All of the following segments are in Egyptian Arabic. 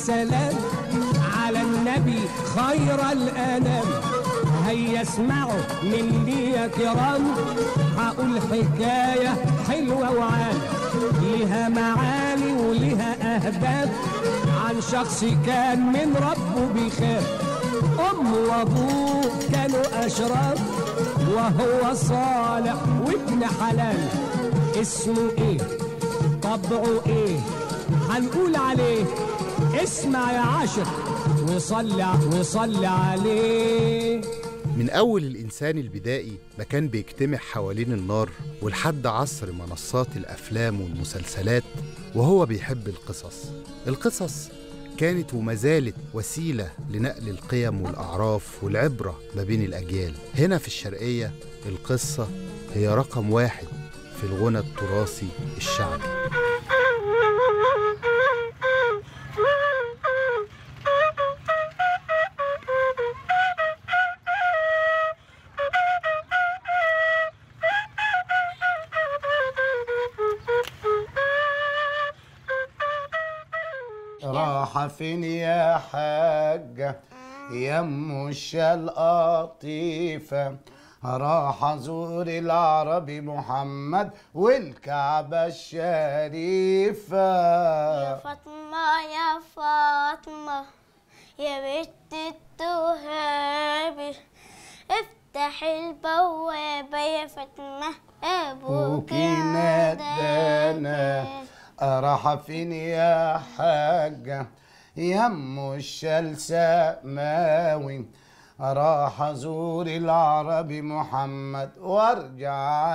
السلام على النبي خير الانام هيا اسمعوا مني يا كرام هقول حكاية حلوة وعالة لها معاني ولها أهداف عن شخص كان من ربه بيخاف أمه وأبوه كانوا أشراف وهو صالح وابن حلال اسمه إيه طبعه إيه هنقول عليه اسمع يا عاشق وصلي وصلي عليه من أول الإنسان البدائي ما كان بيجتمع حوالين النار ولحد عصر منصات الأفلام والمسلسلات وهو بيحب القصص القصص كانت وما زالت وسيلة لنقل القيم والأعراف والعبرة ما بين الأجيال هنا في الشرقية القصة هي رقم واحد في الغنى التراثي الشعبي راح فين يا حاجة يا ام القطيفة راح ازور العربي محمد والكعبة الشريفة يا فاطمة يا فاطمة يا بنت التهابي افتح البوابة يا فاطمة أبوك ابوكي نادانا راح فين يا حاجة يا ام الشلسماوي راح ازور العربي محمد وارجع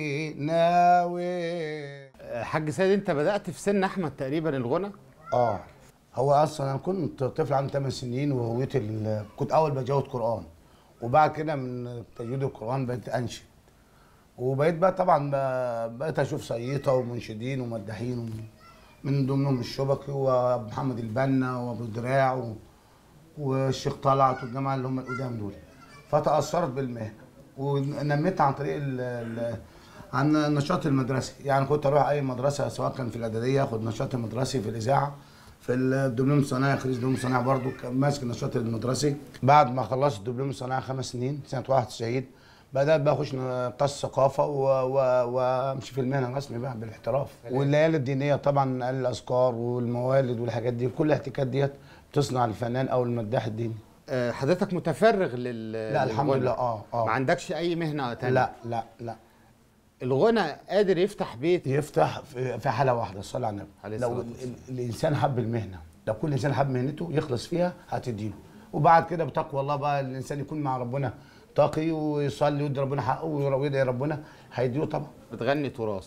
الجناوي حاج سيد انت بدأت في سن احمد تقريبا الغنى اه هو اصلا انا كنت طفل عندي 8 سنين وهويتي ال- كنت اول بجود قران وبعد كده من تجويد القران بقيت انشد وبقيت بقى طبعا ب- بقيت اشوف صييطه ومنشدين ومداحين وم- من ضمنهم الشبكي ومحمد البنا وابو دراع و- والشيخ طلعت والجماعه اللي هم القدام دول فتاثرت بالمهنه ونميت عن طريق ال ال عن النشاط المدرسي يعني كنت اروح اي مدرسه سواء كان في الاعداديه اخد نشاط المدرسي في الاذاعه في الدبلوم الصناعي خريج دبلوم صناعي برضو كان ماسك النشاط المدرسي بعد ما خلصت الدبلوم الصناعي خمس سنين سنه 91 بدات بقى اخش نقاش ثقافه و- و- وامشي في المهنه الرسمي بقى بالاحتراف والليالي الدينيه طبعا الاذكار والموالد والحاجات دي كل الاحتكاكات ديت بتصنع الفنان او المداح الديني آه، حضرتك متفرغ لل لا الحمد للغنى. لله اه اه ما عندكش اي مهنه تانية لا لا لا الغنى قادر يفتح بيت يفتح في في حاله واحده الصلاه على النبي عليه لو الصلاة ال- ال- الانسان حب المهنه لو كل انسان حب مهنته يخلص فيها هتديله وبعد كده بتقوى الله بقى الانسان يكون مع ربنا تقي ويصلي ويدي ربنا حقه ويدعي ربنا هيديله طبعا بتغني تراث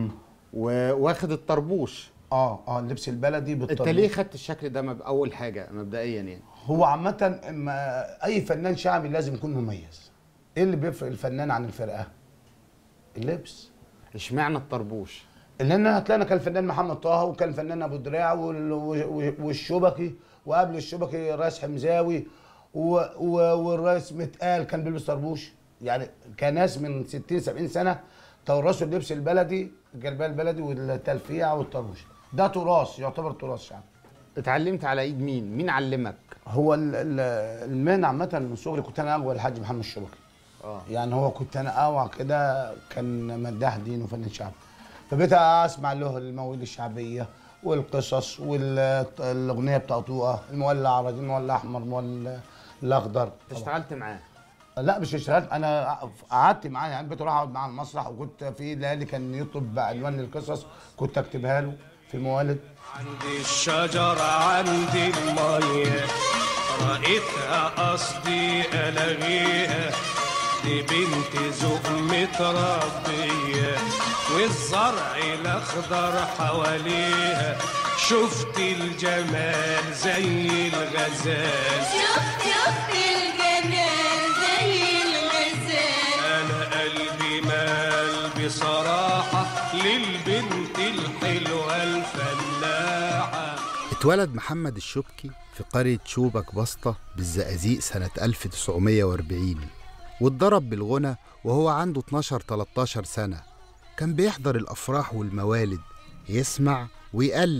وواخد الطربوش اه اه اللبس البلدي انت بالطبع ليه خدت الشكل ده مب... اول حاجه مبدئيا يعني هو عامة اما أي فنان شعبي لازم يكون مميز. إيه اللي بيفرق الفنان عن الفرقة؟ اللبس. اشمعنى الطربوش لان هتلاقينا كان الفنان محمد طه وكان الفنان ابو دراع وال- و- والشبكي وقبل الشبكي الرئيس حمزاوي و- و- والرئيس متقال كان بيلبس طربوش يعني كناس من 60 70 سنه تورثوا اللبس البلدي الجلبيه البلدي والتلفيع والطربوش ده تراث يعتبر تراث شعبي اتعلمت على ايد مين مين علمك هو ال- ال- المهنه عامه من صغري كنت انا اقوى الحاج محمد الشبكي اه يعني هو كنت انا اوعى كده كان مداح دين وفنان شعبي فبقيت اسمع له المواويل الشعبيه والقصص والاغنيه بتاع طوقه المولع عربي المولع احمر المولع الاخضر اشتغلت معاه لا مش اشتغلت انا قعدت معاه يعني بقيت اروح اقعد معاه على المسرح وكنت في ليالي كان يطلب عنوان للقصص كنت اكتبها له في الموالد عندي الشجر عندي المية رأيتها قصدي ألاغيها دي بنت ذوق متربية والزرع الأخضر حواليها شفت الجمال زي الغزال شفت شفت الجمال زي الغزال أنا قلبي مال بصراحة للبنت الحلوة الفلاحة اتولد محمد الشبكي في قرية شوبك بسطة بالزقازيق سنة 1940 واتضرب بالغنى وهو عنده 12-13 سنة كان بيحضر الأفراح والموالد يسمع ويقلد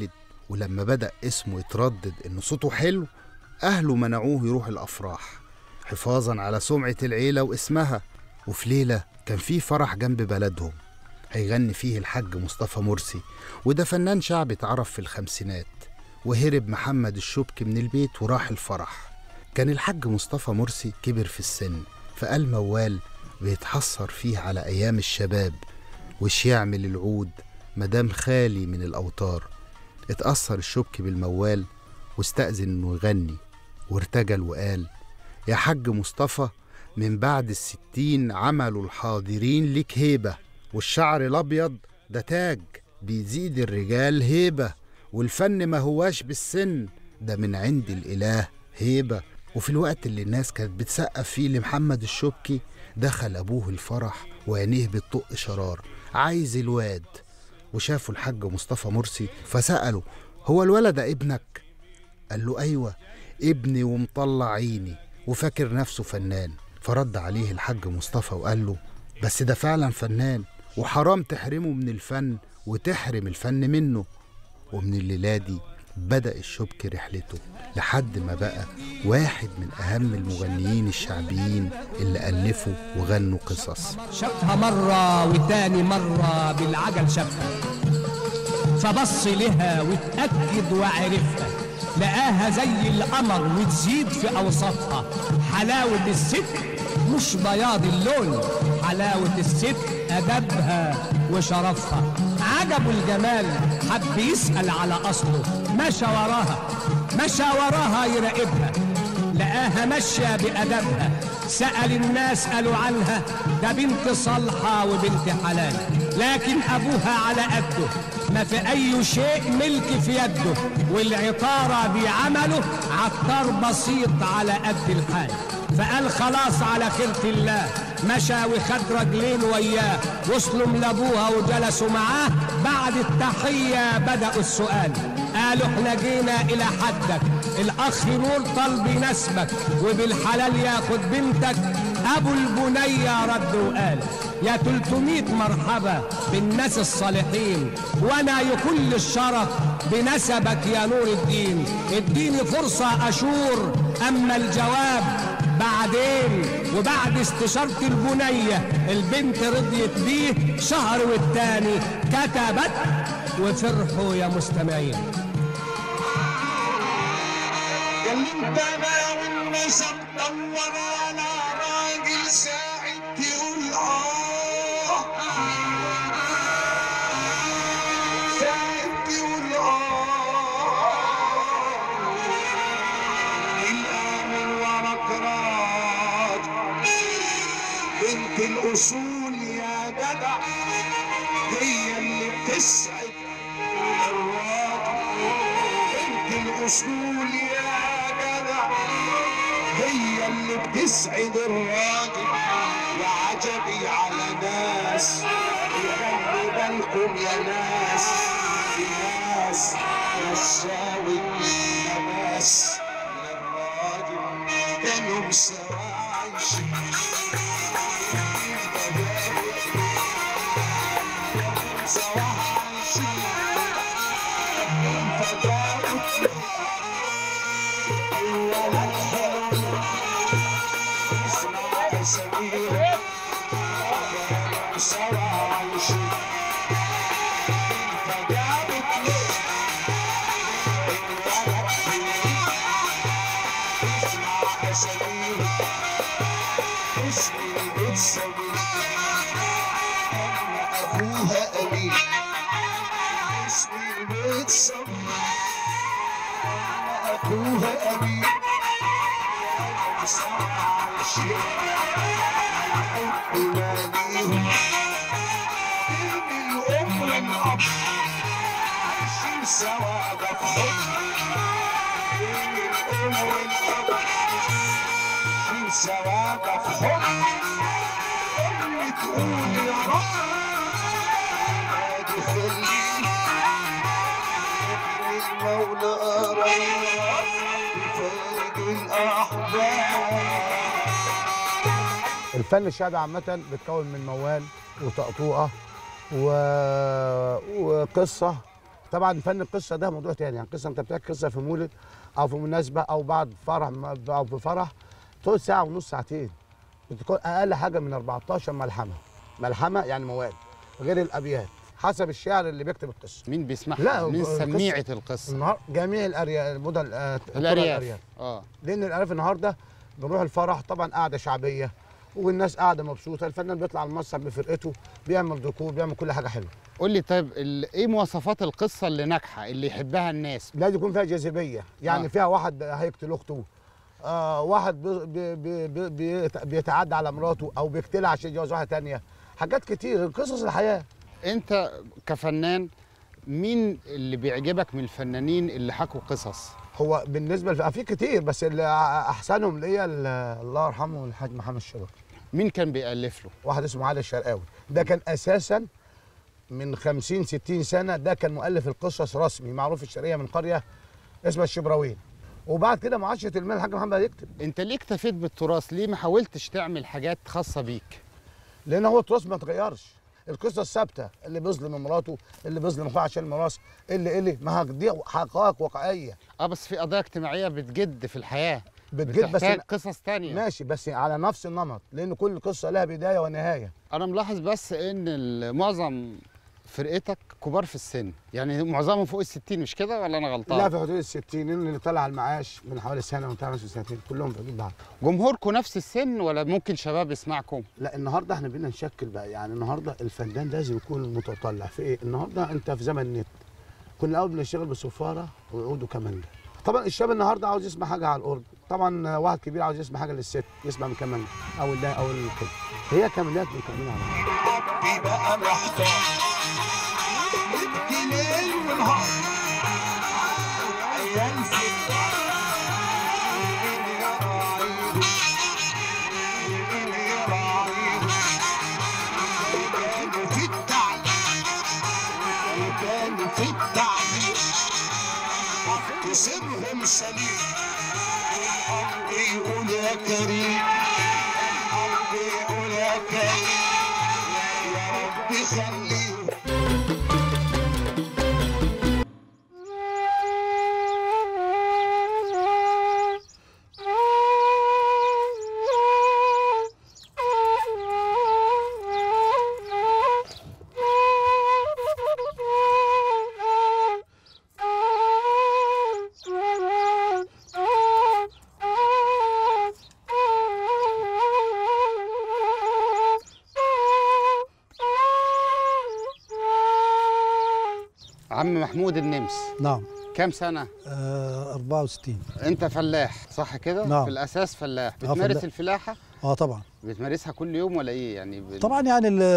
ولما بدأ اسمه يتردد إن صوته حلو أهله منعوه يروح الأفراح حفاظا على سمعة العيلة واسمها وفي ليلة كان في فرح جنب بلدهم هيغني فيه الحاج مصطفى مرسي وده فنان شعبي اتعرف في الخمسينات وهرب محمد الشبكي من البيت وراح الفرح كان الحاج مصطفى مرسي كبر في السن فقال موال بيتحسر فيه على أيام الشباب وش يعمل العود مدام خالي من الأوتار اتأثر الشبكي بالموال واستأذن إنه يغني وارتجل وقال يا حاج مصطفى من بعد الستين عملوا الحاضرين ليك هيبة والشعر الأبيض ده تاج بيزيد الرجال هيبة والفن ما هواش بالسن ده من عند الإله هيبة وفي الوقت اللي الناس كانت بتسقف فيه لمحمد الشبكي دخل أبوه الفرح وعينيه بتطق شرار عايز الواد وشافوا الحاج مصطفى مرسي فسأله هو الولد ده ابنك؟ قال له أيوة ابني ومطلع عيني وفاكر نفسه فنان فرد عليه الحاج مصطفى وقال له بس ده فعلا فنان وحرام تحرمه من الفن وتحرم الفن منه ومن الليلة دي بدأ الشبكي رحلته لحد ما بقى واحد من أهم المغنيين الشعبيين اللي ألفوا وغنوا قصص شافها مرة وتاني مرة بالعجل شافها فبص لها واتأكد وعرفها لقاها زي القمر وتزيد في أوساطها حلاوة الست مش بياض اللون حلاوة الست أدبها وشرفها عجبه الجمال حب يسأل على أصله مشى وراها مشى وراها يراقبها لقاها ماشية بأدبها سأل الناس قالوا عنها ده بنت صالحة وبنت حلال لكن أبوها على قده ما في أي شيء ملك في يده والعطارة بعمله عطار بسيط على قد الحال فقال خلاص على خيرة الله مشى وخد رجلين وياه وصلوا من ابوها وجلسوا معاه بعد التحية بدأوا السؤال قالوا احنا جينا الى حدك الاخ نور طلب يناسبك وبالحلال ياخد بنتك ابو البنية رد وقال يا 300 مرحبا بالناس الصالحين وانا يكل الشرف بنسبك يا نور الدين اديني فرصة اشور اما الجواب بعدين وبعد استشارة البنية البنت رضيت بيه شهر والتاني كتبت وفرحوا يا مستمعين انت بقى والنسب دور على راجل ساعد تقول اه ساعد تقول اه الامن وراك راج بنت الاصول يا جدع هي اللي بتسعد الراجل بنت الاصول يا جدع هي اللي بتسعد الراجل وعجبي على ناس يخلي بالكم يا ناس في ناس نساوي ناس للراجل كانوا سوا عايشين سوا عايشين فجاءت أبوها أمين اسمي البيت سمي أبوها أمين الأم والأب عايشين سوا ده في حب الأم والأب عايشين سوا ده في حب أمي تقول يا رب ادي خليني المولى أراد يفارق الأحباب الفن الشعبي عامة بيتكون من موال وطقطوقة و... وقصة طبعا فن القصه ده موضوع تاني يعني قصه انت بتحكي قصه في مولد او في مناسبه او بعد فرح او في فرح تقعد ساعه ونص ساعتين بتكون اقل حاجه من 14 ملحمه ملحمه يعني موال غير الابيات حسب الشاعر اللي بيكتب القصه مين بيسمعها لا، مين القصة- سميعه القصه النهار جميع الارياف المدن آه، قرى الارياف اه لان الارياف النهارده بنروح الفرح طبعا قاعده شعبيه والناس قاعده مبسوطه الفنان بيطلع على المسرح بفرقته بيعمل ديكور بيعمل كل حاجه حلوه قول لي طيب ال- ايه مواصفات القصه اللي ناجحه اللي يحبها الناس لازم يكون فيها جاذبيه يعني آه. آه. فيها واحد هيقتل اخته آه واحد بي بي بي بي بي بيتعدى على مراته او بيقتلها عشان يتجوز واحده تانية حاجات كتير قصص الحياه انت كفنان مين اللي بيعجبك من الفنانين اللي حكوا قصص هو بالنسبه لف... في كتير بس اللي احسنهم ليا ال- الله يرحمه الحاج محمد الشرف مين كان بيألف له واحد اسمه علي الشرقاوي ده كان اساسا من 50 60 سنه ده كان مؤلف القصص رسمي معروف في الشرقيه من قريه اسمها الشبراوين وبعد كده معاشره المال الحاج محمد يكتب انت ليه اكتفيت بالتراث ليه ما حاولتش تعمل حاجات خاصه بيك لان هو التراث ما اتغيرش القصه الثابته اللي بيظلم مراته اللي بيظلم اخوه عشان الميراث اللي اللي ما هي دي حقائق واقعيه اه بس في قضايا اجتماعيه بتجد في الحياه بتجد بس بتحتاج قصص تانية ماشي بس على نفس النمط لان كل قصه لها بدايه ونهايه انا ملاحظ بس ان ال- معظم فرقتك كبار في السن يعني معظمهم فوق الستين مش كده ولا انا غلطان لا في حدود ال 60 اللي طلع على المعاش من حوالي سنه وطلع نفس سنتين كلهم في حدود بعض جمهوركم نفس السن ولا ممكن شباب يسمعكم لا النهارده احنا بقينا نشكل بقى يعني النهارده الفنان لازم يكون متطلع في ايه؟ النهارده انت في زمن النت كنا الاول بنشتغل بصفاره وعود وكمانجه طبعا الشاب النهارده عاوز يسمع حاجه على القرب طبعا واحد كبير عاوز يسمع حاجه للست يسمع من كمانجه او اللا او الكده هي كمانجات مكملين على بعض بيبقى محتار يبكي ليل ونهار عيال ستار يا راعي يا راعي كانوا في التعليم وكانوا في التعليم واختصرهم سليم الأرض يقول يا كريم الأرض يقول يا كريم يا رب خليهم عم محمود النمس نعم كام سنه آه 64 انت فلاح صح كده نعم. في الاساس فلاح آه، بتمارس فلاح. الفلاحه اه طبعا بتمارسها كل يوم ولا ايه يعني بال- طبعا يعني ال-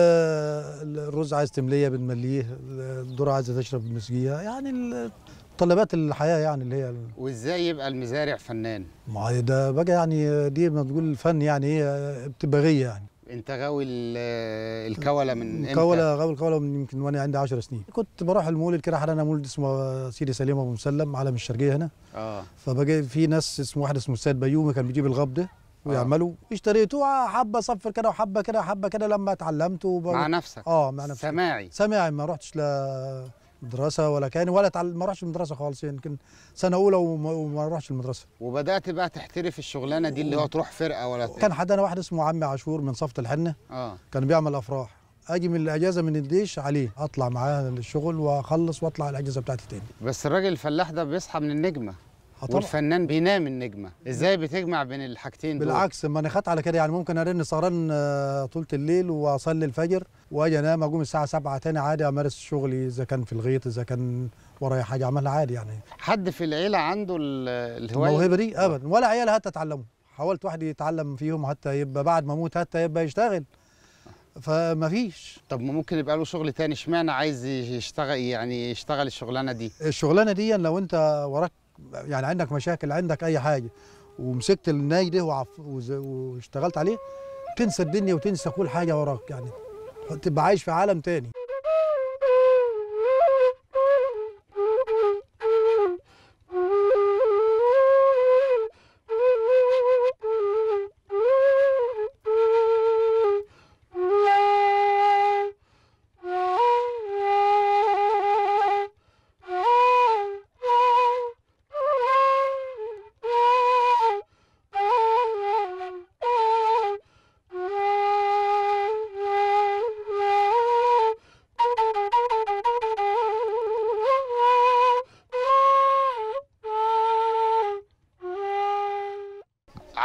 الرز عايز تمليه بنمليه الذره عايزه تشرب بنسقيها يعني ال- متطلبات الحياه يعني اللي هي ال- وازاي يبقى المزارع فنان ما هي ده بقى يعني دي ما تقول الفن يعني ايه بتبقى غيه يعني انت غاوي ال- الكوله من امتى كوله غاوي الكوله من يمكن وانا عندي 10 سنين كنت بروح المولد كده حدا مولد اسمه سيدي سليم ابو مسلم علم الشرقيه هنا اه فبقى في ناس اسمه واحد اسمه السيد بيومي كان بيجيب الغاب ده ويعملوا اشتريته حبه صفر كده وحبه كده حبه كده لما اتعلمت وبقى مع نفسك اه مع نفسي سماعي سامع ما رحتش لا مدرسه ولا كان ولا تعل... ما رحتش المدرسه خالص يمكن سنه اولى وما, وما رحتش المدرسه وبدات بقى تحترف الشغلانه دي اللي هو تروح فرقه ولا كان حدنا واحد اسمه عمي عاشور من صفة الحنه اه كان بيعمل افراح اجي من الاجازه من الجيش عليه اطلع معاه الشغل واخلص واطلع الاجازه بتاعتي تاني بس الراجل الفلاح ده بيصحى من النجمه آه طبعا. والفنان بينام النجمه ازاي بتجمع بين الحاجتين دول بالعكس ما انا خدت على كده يعني ممكن ارن سهران آه، طولة الليل واصلي الفجر واجي انام اقوم الساعه 7 تاني عادي امارس شغلي اذا كان في الغيط اذا كان ورايا حاجه اعملها عادي يعني حد في العيله عنده ال- الهوايه الموهبه دي ابدا ولا عيال حتى اتعلموا حاولت واحد يتعلم فيهم حتى يبقى بعد ما اموت حتى يبقى يشتغل فما فيش طب ما ممكن يبقى له شغل تاني اشمعنى عايز يشتغل يعني يشتغل الشغلانه دي الشغلانه دي لو انت وراك يعني عندك مشاكل عندك اي حاجه ومسكت الناي ده وعف- وز- واشتغلت عليه تنسى الدنيا وتنسى كل حاجه وراك يعني تبقى عايش في عالم تاني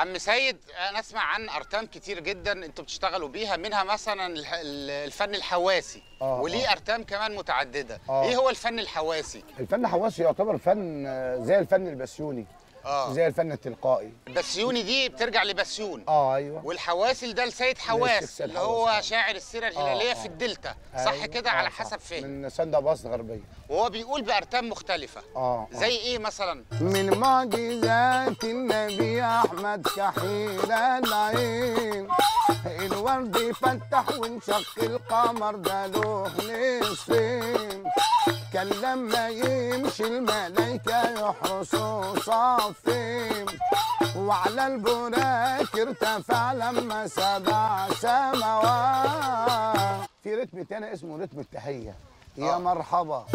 عم سيد انا اسمع عن ارتام كتير جدا انتوا بتشتغلوا بيها منها مثلا الح- ال- الفن الحواسي آه، وليه ارتام كمان متعدده آه. ايه هو الفن الحواسي الفن حواسي يعتبر فن آه، زي الفن البسيوني اه زي الفن التلقائي بسيوني دي بترجع لبسيون اه ايوه والحواسل ده لسيد للشيخ حواس سيد اللي حواس، هو آه. شاعر السيره الهلاليه آه. في الدلتا صح أيوة. كده آه، على صح. حسب فهم من سندا باص غربيه وهو بيقول بارتام مختلفه اه زي ايه مثلا من معجزات النبي احمد كحيل العين الورد فتح وانشق القمر ده له نصفين كان لما يمشي الملايكة يحرسوا صفين وعلى البراك ارتفع لما سبع سماوات في رتم تاني اسمه رتم التحية يا آه. مرحبا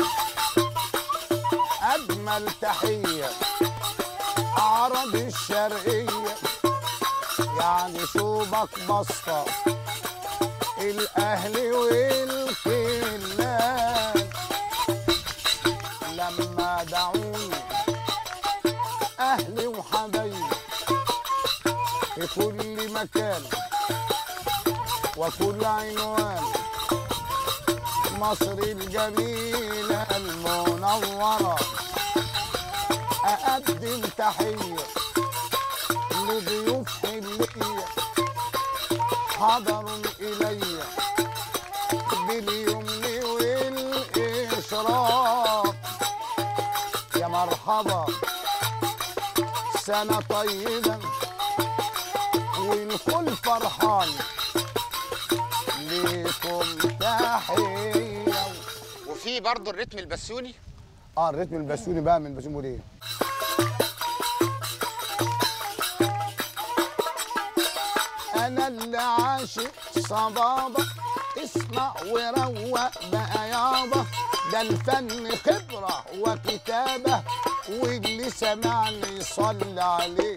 أجمل تحية عرب الشرقية يعني شوبك بسطة الأهل والكلاب لما دعوني أهلي وحبايبي في كل مكان وكل عنوان مصر الجميلة المنورة أقدم تحية لضيوف حلية حضروا إلي باليمن والإشراق يا مرحبا سنة طيبة والكل فرحان ليكم تحية وفي برضه الريتم البسيوني اه الريتم البسيوني بقى من بسيون ايه انا اللي عاشق صبابة اسمع وروق بقى يابا ده الفن خبرة وكتابة واللي سمعني يصلي عليه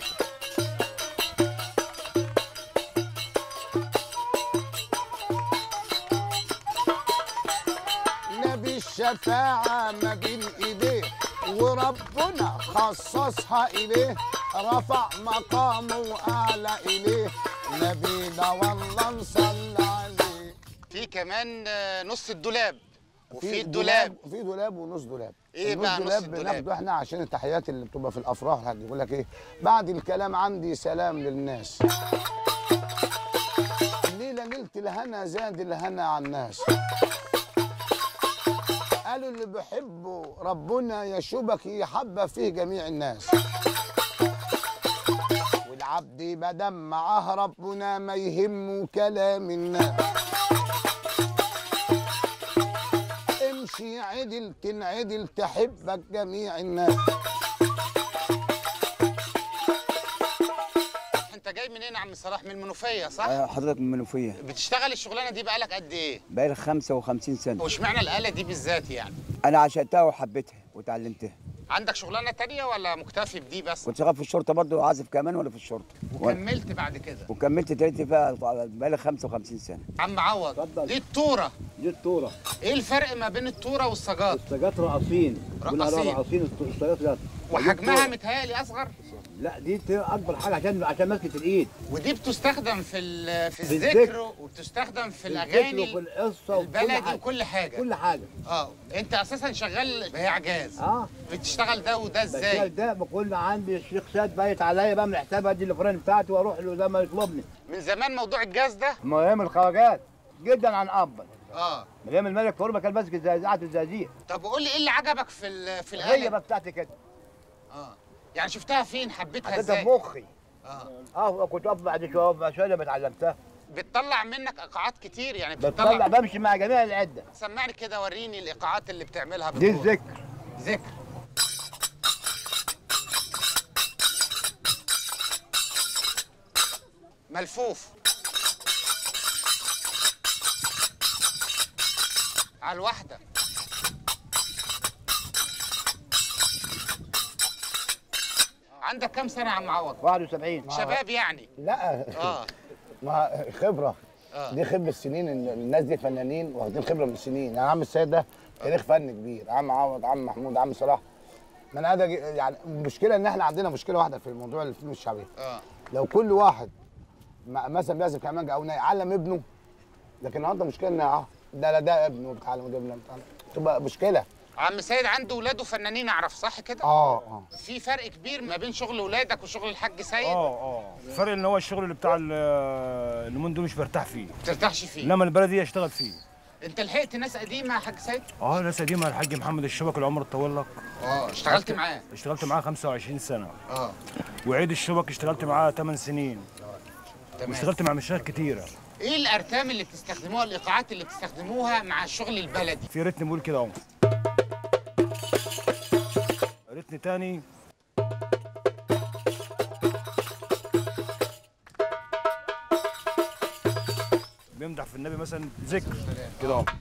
نبي الشفاعة ما بين ايديه وربنا خصصها اليه رفع مقامه واعلى اليه نبينا والله نصلي عليه في كمان آه، نص الدولاب وفي في الدولاب في دولاب ونص دولاب إيه النص بقى نص دولاب الدولاب؟ بناخده احنا عشان التحيات اللي بتبقى في الافراح يعني يقول لك ايه بعد الكلام عندي سلام للناس الليله ليله الهنا زاد الهنا على الناس قالوا اللي بيحبه ربنا يشوبك يحبب فيه جميع الناس والعبد مادام معاه ربنا ما يهمه كلام الناس امشي عدل تنعدل تحبك جميع الناس انت جاي منين يا عم صلاح من المنوفيه صح آه، حضرتك من المنوفيه بتشتغل الشغلانه دي بقالك قد ايه بقالي 55 سنه واشمعنى الاله دي بالذات يعني انا عشقتها وحبيتها وتعلمتها عندك شغلانه تانية ولا مكتفي بدي بس كنت شغال في الشرطه برضه عازف كمان ولا في الشرطه و- وكملت بعد كده وكملت تلاتي فيها بقالي 55 سنه عم عوض اتفضل. دي التوره دي الطوره ايه الفرق ما بين التوره والسجاط السجات رقاصين رقاصين. رقاصين السجات ده وحجمها متهيألي اصغر لا دي بتبقى اكبر حاجه عشان عشان مسكه الايد ودي بتستخدم في ال- في في الذكر الذكر. وبتستخدم في الذكر الاغاني وفي القصه وفي كل البلدي حاجه وكل حاجه كل حاجه اه انت اساسا شغال بياع جاز اه بتشتغل ده وده بشتغل ازاي ده بكون عندي الشيخ سيد بايت عليا بعمل حساب ادي الفرن بتاعتي واروح له زي ما يطلبني من زمان موضوع الجاز ده مهم الخواجات جدا عن افضل اه من ايام الملك فاروق كان ماسك الزعزعه الزقازيق طب قول لي ايه اللي عجبك في ال- في هي الاله بقى بتاعتي كده اه يعني شفتها فين حبيتها حطيتها ازاي بمخي اه اه كنت اقف بعد شويه بعد شويه لما اتعلمتها بتطلع منك ايقاعات كتير يعني بطلع بتطلع بمشي مع جميع العده سمعني كده وريني الايقاعات اللي بتعملها دي بالطول. الذكر ذكر ملفوف على الواحدة عندك كام سنة يا عم عوض؟ 71 شباب يعني لا اه ما خبره اه دي خبره السنين ال- الناس دي فنانين واخدين خبره من السنين يعني عم السيد ده تاريخ فن كبير عم عوض عم محمود عم صلاح من هذا يعني المشكله ان احنا عندنا مشكله واحده في الموضوع الفنون الشعبيه اه لو كل واحد م- مثلا بيعزف كمانجا او ناي علم ابنه لكن النهارده مشكله ان اه ده لا ده ابنه بيتعلم وده ابنه بيتعلم تبقى مشكله عم سيد عنده ولاده فنانين اعرف صح كده اه اه في فرق كبير ما بين شغل ولادك وشغل الحاج سيد اه اه الفرق ان هو الشغل اللي بتاع ال- اليومين دول مش برتاح فيه ما ترتاحش فيه انما البلدي اشتغل فيه انت لحقت ناس قديمه يا حاج سيد اه ناس قديمه الحاج محمد الشبك العمر طول لك اه اشتغلت معاه اشتغلت معاه 25 سنه اه وعيد الشبك اشتغلت معاه 8 سنين تمام واشتغلت مع مشايخ كتيره ايه الارتام اللي بتستخدموها الايقاعات اللي بتستخدموها مع الشغل البلدي في رتم بيقول كده اهو رتم تاني بيمدح في النبي مثلا ذكر كده اهو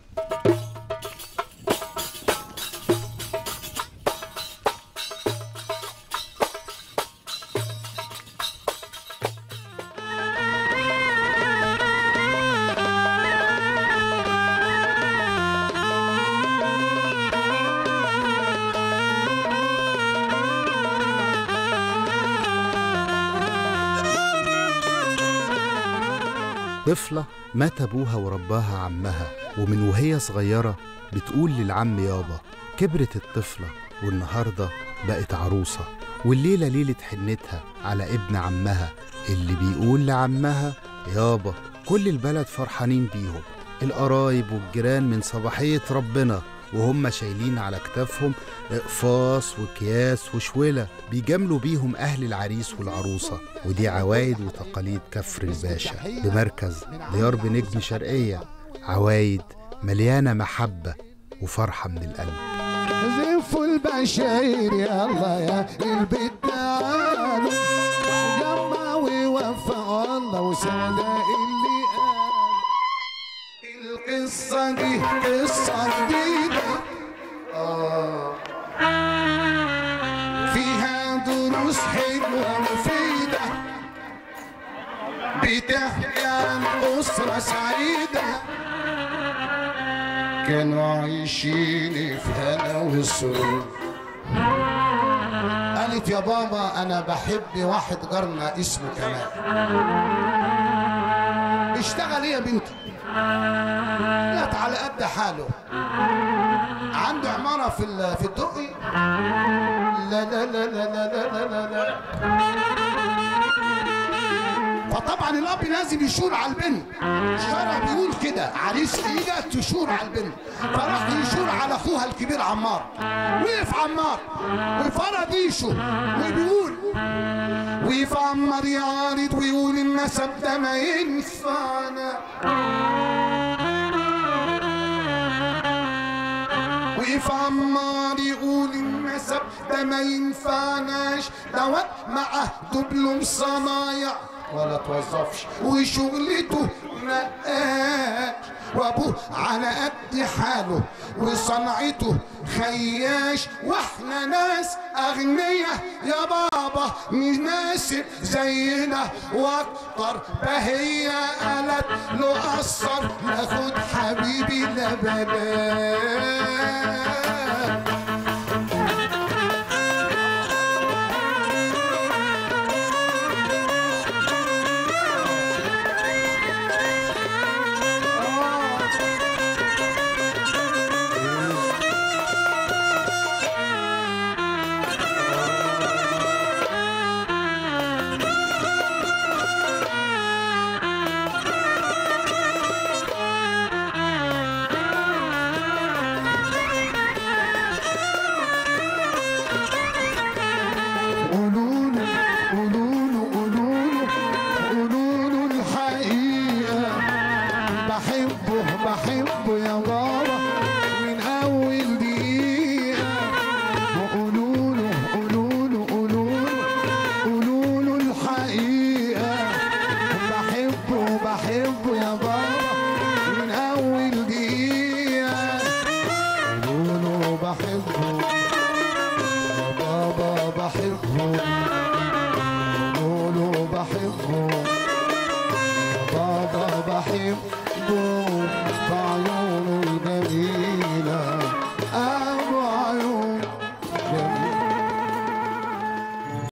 طفلة مات أبوها ورباها عمها ومن وهي صغيرة بتقول للعم يابا كبرت الطفلة والنهاردة بقت عروسة والليلة ليلة حنتها على ابن عمها اللي بيقول لعمها يابا كل البلد فرحانين بيهم القرايب والجيران من صباحية ربنا وهم شايلين على كتافهم اقفاص وكياس وشولة بيجاملوا بيهم أهل العريس والعروسة ودي عوايد وتقاليد كفر الباشا بمركز ديار بنجم شرقية عوايد مليانة محبة وفرحة من القلب زفوا البشاير يلا يا البيت تعالوا جمع ووفى الله وسوداء اللي قال القصة دي قصة جديدة آه. فيها دروس حلوة مفيدة بتحكي عن أسرة سعيدة كانوا عايشين في هنا وسرور قالت يا بابا انا بحب واحد جارنا اسمه كمال اشتغل ايه يا بنتي قالت على قد حاله عنده عمارة في ال- في الدقي لا لا لا لا لا لا لا لا لا فطبعا الاب لازم يشور على البنت الشرع بيقول كده عريس ايجا تشور على البنت فراح يشور على اخوها الكبير عمار وقف عمار وفرد ايشه وبيقول وقف عمار يعارض ويقول النسب ده ما ينفعنا وقف عمار يقول النسب ده ما ينفعناش دوت معاه دبلوم صنايع ولا توظفش وشغلته نقاش وابوه على قد حاله وصنعته خياش واحنا ناس اغنياء يا بابا مناسب زينا واكتر فهي قالت له قصر ناخد حبيبي لا بلاش